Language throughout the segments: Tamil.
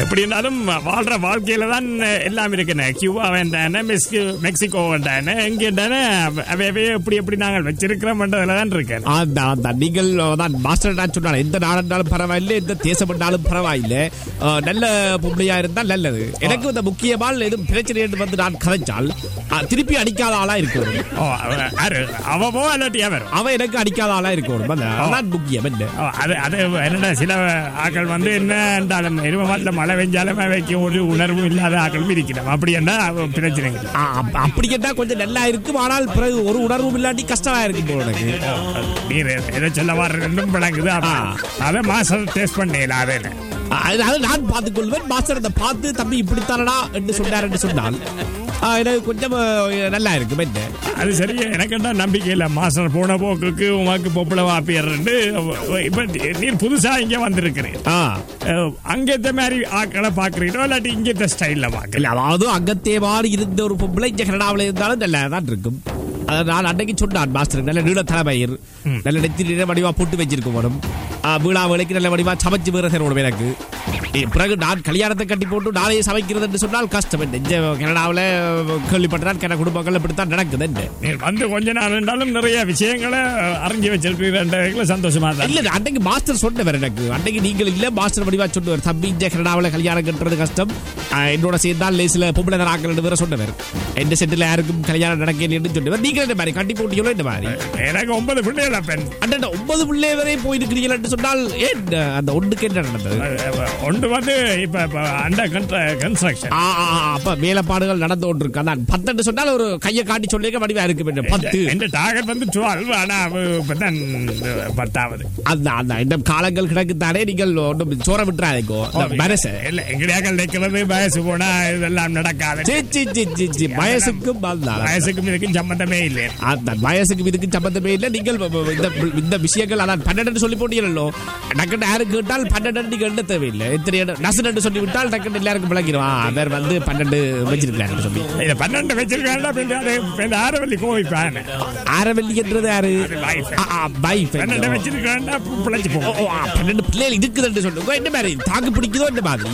எப்படி இருந்தாலும் வாழ்ற வாழ்க்கையில தான் எல்லாம் இருக்குண்ணே கியூபா வேண்டானே மெக்சி மெக்சிகோ வேண்டானே எங்கேண்டானே அவையவே எப்படி எப்படி நாங்கள் வச்சிருக்கிறோம்ன்றதுல தான் இருக்கேன் அதான் அதான் நீங்கள் தான் மாஸ்டர் நான் சொன்னாலும் எந்த நாடுனாலும் பரவாயில்லை எந்த தேசம் என்றாலும் பரவாயில்லை அஹ், நல்ல பொம்பளையா இருந்தால் நல்லது எனக்கு இந்த முக்கியமான எதுவும் பிரச்சனை என்று வந்து நான் கதைச்சால் அஹ், திருப்பி அடிக்காத ஆளா இருக்கணும் ஓ அவ- யாரு அவவோ இல்லாட்டி அவர் அவன் எனக்கு அடிக்காத ஆளா இருக்கணும் அந்த- அதான் முக்கியம் என்ன ஓ, அது அது என்னடா சில ஆக்கள் வந்து என்ன என்றாலும் எரும மாட்டில் மழை பெஞ்சாலும் அவைக்கு ஒரு உணர்வும் இல்லாத ஆக்களும் இருக்கிறோம் அப்படி என்ன பிரச்சனை இல்லை. ஆ, அப்ப- அப்படி கேட்டா கொஞ்சம் நல்லா இருக்கும் ஆனால் பிறகு ஒரு உணர்வும் இல்லாட்டி கஷ்டமா இருக்கும் போல எனக்கு நீர் எதை சொல்ல வர ரெண்டும் விளங்குது ஆ. அதை மாசம் டேஸ்ட் பண்ணல அதே அதனால நான் பார்த்துக் கொள்வேன் மாஸ்டர் அதை பார்த்து தம்பி இப்படித்தானடா என்று சொன்னார் என்று சொன்னால் ஆ, எனக்கு கொஞ்சம் அஹ், நல்லா இருக்கும் என்ன அது சரி எனக்கு என்ன நம்பிக்கை இல்லை மாஸ்டர் போன போக்குக்கு உனக்கு பொப்பளை வாப்பியர்ண்டு இப்ப நீர் புதுசா இங்க வந்திருக்கிறேன் ஆ அஹ், அங்கேத்த மாதிரி ஆக்களை பாக்குறீங்களோ இல்லாட்டி இங்கேத்த ஸ்டைல்ல பாக்கல இல்ல அதாவது அங்கத்தே மாதிரி இருந்த ஒரு பொம்பளை இங்க கனடாவில் இருந்தாலும் நல்லா தான் இருக்கும் அதை நான் அன்னைக்கு சொன்னான் மாஸ்டர் நல்ல நீள தலைமயிர் நல்ல நெத்தி நீள வடிவா போட்டு வச்சிருக்கும் மேடம் வீணா வேலைக்கு நல்ல வடிவா சமைச்சு வேற தரணும் எனக்கு ஏ, பிறகு நான் கல்யாணத்தை கட்டி போட்டு நானே சமைக்கிறது என்று சொன்னால் கஷ்டம் என்ன இங்க கனடாவில் கேள்விப்பட்டால் கன குடும்பங்கள் இப்படித்தான் நடக்குது என்ன நீர் வந்து கொஞ்ச நாள் இருந்தாலும் நிறைய விஷயங்களை அறிஞ்சு வச்சிருக்கிறீர்கள் சந்தோஷமா தான் இல்ல அன்னைக்கு மாஸ்டர் சொன்னவர் எனக்கு அன்னைக்கு நீங்கள் இல்ல மாஸ்டர் வடிவா சொன்னவர் தம்பி இங்க கனடாவில் கல்யாணம் கட்டுறது கஷ்டம் ஆ, என்னோட சேர்ந்தால் லேசில பொம்பளை நாக்கள் வேற சொன்னவர் எந்த செட்டில் யாருக்கும் கல்யாணம் நடக்கலன்னு சொன்னவர் நீங்கள் இந்த மாதிரி கட்டி போட்டீங்களோ இந்த மாதிரி எனக்கு ஒன்பது பிள்ளைகள பெண் அண்ணா ஒன்பது பிள்ளை வரை போயிருக்கிறீர்கள் என்று சொன்னால் ஏன் அந்த ஒன்றுக்கு என்ன நடந்தது ஒன்று வந்து இப்ப இப்ப அண்டர் கன்ஸ்ட்ரக்ஷன் ஆ, ஆ, ஆ, அப்ப மேலப்பாடுகள் நடந்து கொண்டிருக்கு அதான் பத்து சொன்னால் ஒரு கையை காட்டி சொல்லிக்க வடிவா இருக்கு என்ன பத்து எந்த டார்கெட் வந்து டுவெல் ஆனா அவ இப்பதான் பத்தாவது அந்த அந்த இந்த காலங்கள் கிடக்குத்தானே நீங்கள் ஒன்றும் சோற விட்டுறாதீங்கோ இந்த மனசை இல்ல எங்கடையாக நிக்கிறது வயசு போனா இதெல்லாம் நடக்காது சி, சி, சி, சி, சி, வயசுக்கும் வந்தாள். வயசுக்கும் இதுக்கும் சம்பந்தமே இல்லை அந்த வயசுக்கு இதுக்கு சம்பந்தமே இல்லை நீங்கள் வ- வ- இந்த இந்த விஷயங்கள் அதான் பன்னெண்டு சொல்லி போட்டீங்களோ டக்குன்னு யாரு கேட்டால் பன்னெண்டு நீங்க எண்ண தேவையில்லை எத்தனை இடம் நசனண்டு சொல்லி விட்டால் டக்குன்னு எல்லாருக்கும் விளங்கிடுவான் அவர் வந்து பன்னெண்டு வச்சிருக்காரு சொல்லி இதை பன்னெண்டு வச்சிருக்காண்டா பின்ன ஆரவல்லி கோவிப்பான் ஆரவல்லி என்றது யாரு wife. வைஃப் பன்னெண்டு வச்சிருக்காண்டா பிழைச்சு ஓ, போகும் ஓ, ஆ, பன்னெண்டு பிள்ளைகள் இருக்குதுன்னு சொல்லுங்க என்ன மாதிரி தாக்கு பிடிக்குதோ இந்த மாதிரி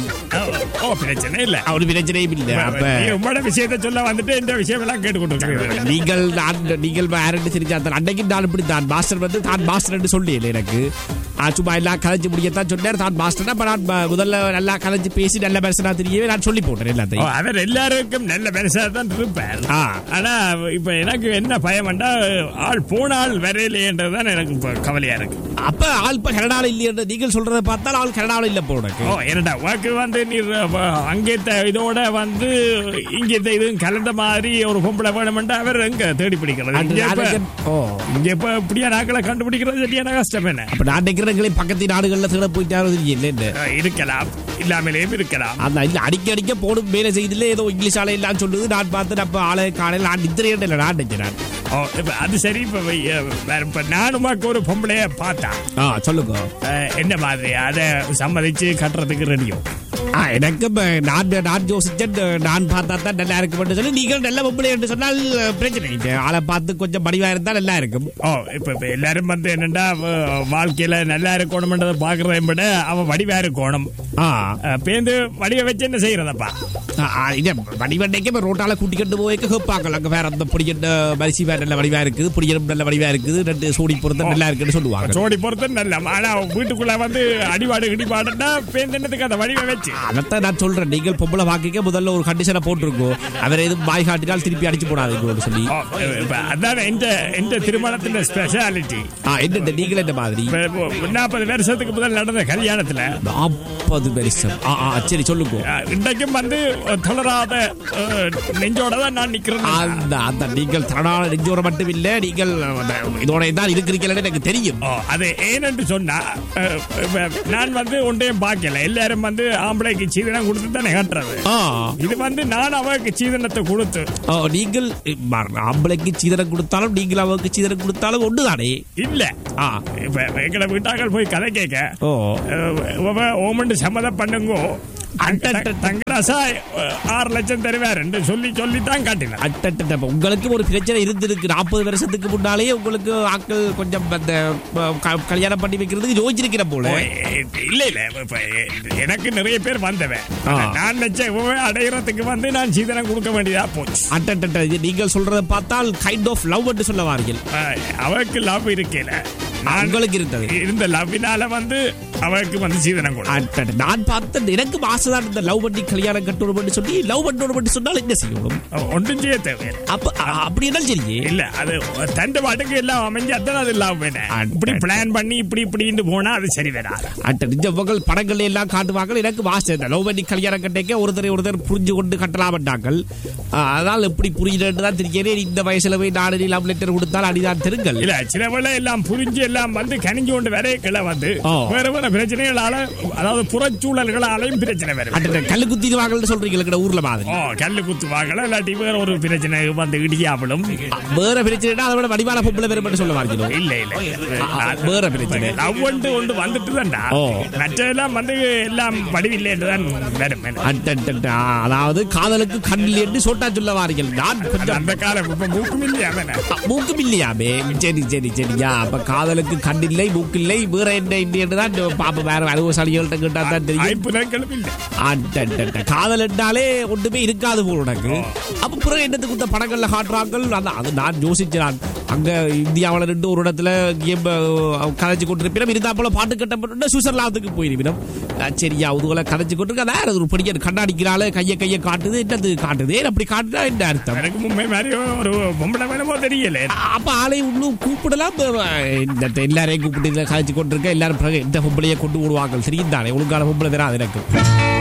ஓ பிரச்சனை இல்ல அவரு பிரச்சனையும் இல்லை அப்ப நீ உங்களோட விஷயத்தை சொல்ல வந்துட்டு இந்த விஷயம் எல்லாம் கேட்டுக்கொண்டு நீங்கள் நான் நீங்கள் யாருன்னு தெரிஞ்சால் அன்னைக்கு நான் இப்படி தான் மாஸ்டர் வந்து தான் மாஸ்டர் என்று சொல்லல எனக்கு ஆ, சும்மா எல்லாம் கலைஞ்சு முடியத்தான் சொன்னார் தான் மாஸ்டர் அப்ப நான் ம- முதல்ல நல்லா கலைஞ்சு பேசி நல்ல பேசினா தெரியவே நான் சொல்லி போட்டேன் எல்லாத்தையும் அவர் எல்லாருக்கும் நல்ல பெருசா தான் இருப்பார் ஆ. ஆனா இப்ப எனக்கு என்ன பயம்டா ஆள் போன ஆள் வரையிலேன்றதுதான் எனக்கு இப்ப கவலையா இருக்கு அப்ப ஆள் இப்ப கனடால இல்லையன்ற நீங்கள் சொல்றதை பார்த்தால் ஆள் கனடால இல்ல போல ஓ என்னடா உனக்கு வந்து நீ அங்கேத்த இதோட வந்து இங்கேத்த இதுவும் கலந்த மாதிரி ஒரு பொம்பளை வேணுமெண்டா அவர் எங்க தேடி பிடிக்கிறது இங்க இப்ப- ஓ இங்க இப்ப இப்படியா நாக்களை கண்டுபிடிக்கிறது சரியான கஷ்டம் என்ன அப்ப நான் நினைக்கிறேன் பக்கத்து நாடுகள்ல தேட போயிட்டாரு தெரியல அஹ் இருக்கலாம் இல்லாமலேயும் இருக்கலாம் அந்த இல்ல அடிக்க அடிக்க போடும் வேலை செய்தில ஏதோ இங்கிலீஷ் ஆலை எல்லாம் சொல்லுது நான் பார்த்து அப்ப ஆளை காலையில் நான் நித்திரையே இல்லை நான் நினைக்கிறேன் ஓ இப்ப அது சரி இப்ப வை- வேற இப்ப நானுமாக்கு ஒரு பொம்பளைய பார்த்தா ஆ சொல்லுங்க அஹ் என்ன மாதிரி அதை சம்மதிச்சு கட்டுறதுக்கு ரெடியும் ஆ, எனக்கு இப்ப நான் நான் யோசிச்சேன் நான் பார்த்தா தான் நல்லா இருக்கும் சொல்லி நீங்கள் நல்ல பொம்பளை என்று சொன்னால் பிரச்சனை இல்லை ஆளை பார்த்து கொஞ்சம் படிவா இருந்தா நல்லா இருக்கும் ஓ இப்ப இப்ப எல்லாரும் வந்து என்னடா வ- வாழ்க்கையில நல்லா இருக்கணும்ன்றதை பாக்குறதை விட அவன் வடிவா இருக்கணும் ஆ அஹ் பேந்து வடிவ வச்சு என்ன செய்யறதப்பா ஆ, ஆ, இது வடிவண்டைக்கு இப்ப ரோட்டால கூட்டிக்கிட்டு போய் கேட்பாங்க அங்க வேற அந்த பொடிக்கிட்ட மரிசி வேற நல்ல வடிவா இருக்குது பொடியரும் நல்ல வடிவா இருக்குது ரெண்டு சோடி பொருத்தம் நல்லா இருக்குன்னு சொல்லுவாங்க சோடி பொறுத்து நல்ல ஆனா வீட்டுக்குள்ள வந்து அடிபாடு இடிபாடுன்னா பேந்து என்னத்துக்கு அந்த வடிவ வச்சு அதைத்தான் நான் சொல்றேன் நீங்கள் பொம்பளை வாக்கிக்க முதல்ல ஒரு கண்டிஷனை போட்டிருக்கோம் அவர் எதுவும் பாய் காட்டினால் திருப்பி அடிச்சு போடாதீங்கன்னு சொல்லி ஓ, இப்ப அதான் இந்த இந்த திருமணத்தின் ஸ்பெஷாலிட்டி ஆ என்ன நீங்கள் என்ன மாதிரி நாற்பது வருஷத்துக்கு முதல் நடந்த கல்யாணத்துல நாற்பது வருஷம் ஆ ஆ சரி சொல்லுங்க அஹ், இன்றைக்கும் வந்து தொடராத அஹ், நெஞ்சோட தான் நான் நிக்கிறேன் அந்த அந்த நீங்கள் தடால நெஞ்சோர மட்டும் இல்ல நீங்கள் அந்த இதோட தான் இருக்கிறீங்கன்னு எனக்கு தெரியும் ஓ, அது ஏனென்று சொன்னா அஹ், இப்ப நான் வந்து ஒன்றையும் பார்க்கல எல்லாரும் வந்து ஆம்பளைக்கு சீதனம் கொடுத்து தானே கட்டுறது ஆ இது வந்து நான் அவருக்கு சீதனத்தை கொடுத்து ஆ, நீங்கள் ம, ஆம்பளைக்கு சீதனம் கொடுத்தாலும் நீங்கள் அவருக்கு சீதனம் கொடுத்தாலும் ஒண்ணுதானே இல்ல ஆ இப்ப எங்கட வீட்டாக்கள் போய் கதை கேட்க ஓ ஓமண்டு சம்மதம் பண்ணுங்கோ அட்ட, அட்ட, தங்க ரசா அஹ், ஆறு லட்சம் தருவார் என்று சொல்லி சொல்லி தான் காட்டினார் அட்டட்ட உங்களுக்கு ஒரு பிரச்சனை இருந்திருக்கு நாற்பது வருஷத்துக்கு முன்னாலேயே உங்களுக்கு ஆட்கள் கொஞ்சம் அந்த அஹ், க- கல்யாணம் பண்ணி வைக்கிறதுக்கு யோசிச்சிருக்கிற போல இல்ல இல்ல இப்ப எனக்கு நிறைய பேர் வந்தவன் ஆ. நான் லட்சம் அடையிறதுக்கு வந்து நான் சீதனம் கொடுக்க வேண்டியதா போச்சு அட்டட்ட இது நீங்கள் சொல்றதை பார்த்தால் கைண்ட் ஆஃப் லவ் என்று சொல்ல வார்கள் அஹ், அவருக்கு லவ் இருக்கல நான் உங்களுக்கு இருந்தது இருந்த லவ்வினால வந்து அவருக்கு வந்து சீதனம் கொடு அட்டட்ட நான் பார்த்த எனக்கு ஆசைதான் இந்த லவ் பண்ணி கல்யாணம் கட்டணும் சொல்லி லவ் பண்ணணும் சொன்னால் என்ன செய்யணும் ஒன்றும் செய்ய தேவையில்லை அப்ப அ- அப்படி என்ன சரி இல்ல அது தண்டு பாட்டுக்கு எல்லாம் அமைஞ்சு அதான் அது லவ் வேணும் அட. இப்படி பிளான் பண்ணி இப்படி இப்படின்னு போனா அது சரி வராது அட்ட நிஜ மகள் படங்கள் எல்லாம் காட்டுவாங்க எனக்கு வாசம் இந்த லவ் பண்ணி கல்யாணம் கட்டிக்க ஒருத்தரை ஒருத்தர் புரிஞ்சு கொண்டு கட்டலாமட்டாங்கள் அதனால் எப்படி புரியுதுன்னு தான் தெரிகிறேன் இந்த வயசுல போய் நாடு லவ் லெட்டர் கொடுத்தால் அடிதான் தெருங்கள் இல்ல சில வேளை எல்லாம் புரிஞ்சு எல்லாம் வந்து கனிஞ்சு கொண்டு வரைய கிளை வந்து ஓ. வேற வேற பிரச்சனைகளால அதாவது புறச்சூழல்களாலையும் பிரச்சனை வரும் அட்ட கல்லு குத்திடுவாங்கன்னு சொல்றீங்க ஊர்ல மாதிரி ஓ கல்லு குத்துவாங்களா இல்லாட்டி வேற ஒரு பிரச்சனை வந்து இடியாவலும் வேற பிரச்சனை அதை விட வடிவான பொம்பளை பெருமை சொல்ல வாங்கிடும் இல்ல இல்ல வேற பிரச்சனை லவ் ஒன்று ஒன்று வந்துட்டு தான்டா ஓ. மற்றெல்லாம் வந்து எல்லாம் வடிவில்லை என்றுதான் வரும் அட்டட்ட அதாவது காதலுக்கு கண்ணில் என்று சோட்டா சொல்ல வார்கள் நான் அது கொஞ்சம் அந்த காலம் இப்ப மூக்கும் இல்லையா தானே மூக்கும் இல்லையாமே சரி சரி சரியா அப்ப காதலுக்கு கண்ணில்லை மூக்கில்லை வேற என்ன என்று தான் பாப்ப வேற அனுபவசாலிகள்கிட்ட கேட்டா தான் தெரியும் வாய்ப்புகளும் இல்லை அட்டட்டட்ட. காதல் என்றாலே ஒன்றுமே இருக்காது போல உனக்கு அப்ப பிறகு என்னத்துக்கு இந்த படங்கள்ல காட்டுறாங்க அதான் அது நான் யோசிச்சேன் அங்க இந்தியாவுல ரெண்டு ஒரு இடத்துல கேம் கதைச்சு கொண்டிருப்பினும் இருந்தா போல பாட்டு கட்ட சுவிட்சர்லாந்துக்கு போயிருப்பினும் சரியா உதுவல கதைச்சு கொண்டிருக்க அதான் அது ஒரு படிக்க கண்ணாடிக்கிறாள் கைய கைய காட்டுது என்னது காட்டுது ஏன் அப்படி காட்டுதா என்ன அர்த்தம் எனக்கு மும்பை மாதிரி ஒரு பொம்பளை வேணுமோ தெரியல அப்ப ஆளை இன்னும் கூப்பிடலாம் இந்த எல்லாரையும் கூப்பிட்டு இதை கதைச்சு கொண்டிருக்க எல்லாரும் பிறகு இந்த பொம்பளையை கொண்டு விடுவாங்க தெரியும் தானே ஒழுங்கான பொம்பளை தானே அது எனக்கு